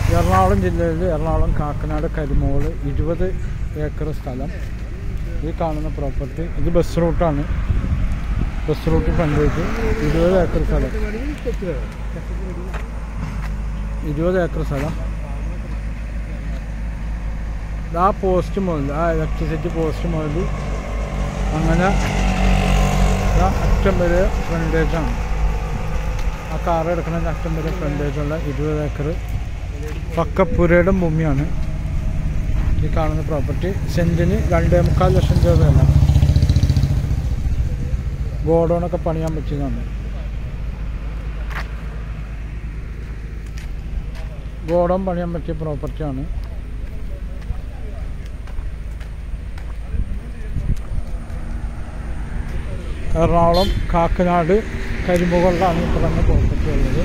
എറണാകുളം ജില്ലയിൽ എറണാകുളം കാക്കനാട് കരിമോള് ഇരുപത് ഏക്കർ സ്ഥലം ഈ കാണുന്ന പ്രോപ്പർട്ടി ഇത് ബസ് റൂട്ടാണ് ബസ് റൂട്ട് ഫ്രണ്ടേജ് ഇരുപത് ഏക്കർ സ്ഥലം ഇരുപത് ഏക്കർ സ്ഥലം ആ പോസ്റ്റ് മുതൽ ആ ഇലക്ട്രിസിറ്റി പോസ്റ്റ് മുതൽ അങ്ങനെ ദാ അറ്റം വരെ ഫ്രണ്ടേജാണ് ആ കാർ എടുക്കുന്ന അറ്റം വരെ ഫ്രണ്ടേജുള്ള ഇരുപത് ഏക്കർ പക്കപ്പുരയുടെ ഭൂമിയാണ് ഈ കാണുന്ന പ്രോപ്പർട്ടി സെൻറ്റിന് രണ്ടേ മുക്കാൽ ലക്ഷം രൂപ വില ഗോഡൗണൊക്കെ പണിയാൻ പറ്റിയതാണ് ഗോഡൗൺ പണിയാൻ പറ്റിയ പ്രോപ്പർട്ടിയാണ് എറണാകുളം കാക്കനാട് കരിമുകളിലാണ് ഈ പറഞ്ഞ പ്രോപ്പർട്ടി ഉള്ളത്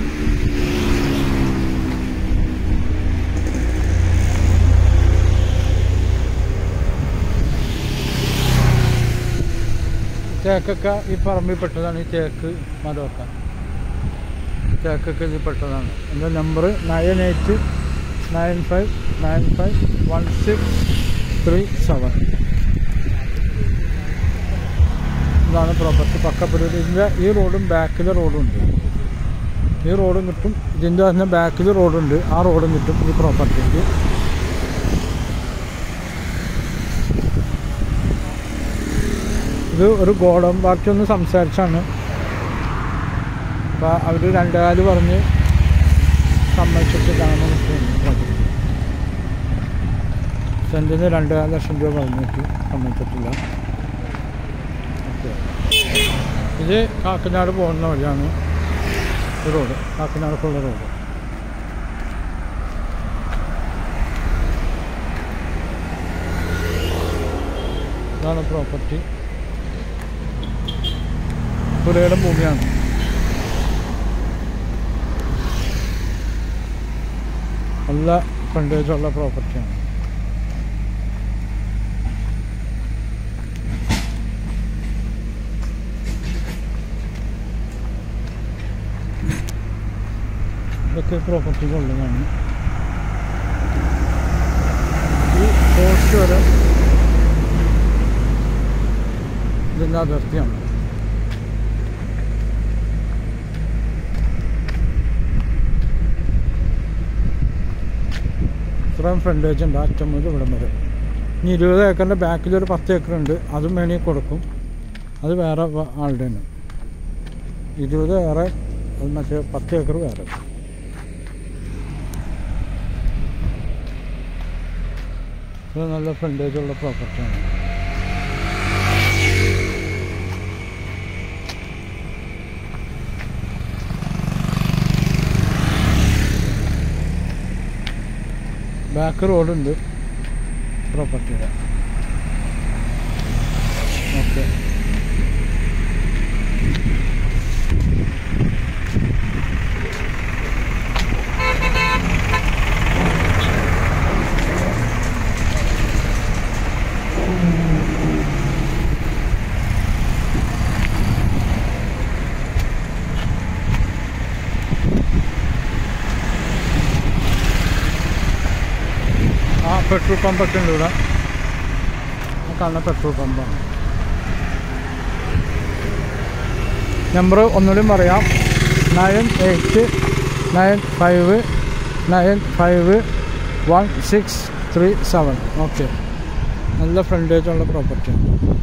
തേക്കൊക്കെ ഈ പറമ്പിൽ പെട്ടതാണ് ഈ തേക്ക് മരമൊക്കെ തേക്കൊക്കെ ഇതിൽ പെട്ടതാണ് എൻ്റെ number nine eight nine five nine five one six three seven ഇതാണ് പ്രോപ്പർട്ടി പക്കപ്പുരയിൽ ഇതിൻ്റെ ഈ റോഡും ബാക്കിലെ റോഡും ഉണ്ട് ഈ റോഡും കിട്ടും ഇതിൻ്റെ തന്നെ ബാക്കിൽ റോഡുണ്ട് ആ റോഡും കിട്ടും ഈ പ്രോപ്പർട്ടിക്ക് ഇത് ഒരു ഗോഡൗൺ പാർട്ടി ഒന്ന് സംസാരിച്ചാണ് അപ്പോൾ അവർ രണ്ടുകാല് പറഞ്ഞ് സമ്മതിച്ചിട്ടാണ് നിൽക്കുന്നത് സെൻറ്റിന് രണ്ടേകാൽ ലക്ഷം രൂപ പറഞ്ഞിട്ട് സമ്മതിച്ചിട്ടില്ല ഓക്കെ ഇത് കാക്കനാട് പോകുന്ന വഴിയാണ് ഈ റോഡ് കാക്കനാടക്കുള്ള റോഡ് ഇതാണ് പ്രോപ്പർട്ടി പുരയുടെ ഭൂമിയാണ് നല്ല ഫ്രണ്ടേജുള്ള പ്രോപ്പർട്ടിയാണ് ഇതൊക്കെ പ്രോപ്പർട്ടികളുള്ളതാണ് ഈ പോസ്റ്റ് വരെ ഇതിൻ്റെ അതിർത്തിയാണ് ഇത്രയും ഫ്രണ്ടേജ് ഉണ്ട് അറ്റം മുതൽ ഇവിടം വരെ ഇനി ഇരുപത് ഏക്കറിൻ്റെ ബാക്കിൽ ഒരു പത്ത് ഏക്കർ ഉണ്ട് അതും വേണമെങ്കിൽ കൊടുക്കും അത് വേറെ വ- ആളുടെയാണ് ഇരുപത് വേറെ അത് മറ്റേ പത്ത് ഏക്കർ വേറെ ഇത് നല്ല ഫ്രണ്ടേജ് ഉള്ള പ്രോപ്പർട്ടിയാണ് ബാക്ക് റോഡുണ്ട് പ്രോപ്പർട്ടിയുടെ ഓക്കെ ആ പെട്രോൾ പമ്പൊക്കെ ഉണ്ട് ഇവിടെ ആ കാണുന്ന പെട്രോൾ പമ്പാണ് നമ്പർ ഒന്നുകൂടി പറയാം nine eight nine five nine five one six three seven okay നല്ല ഫ്രണ്ടേജുള്ള പ്രോപ്പർട്ടിയാണ്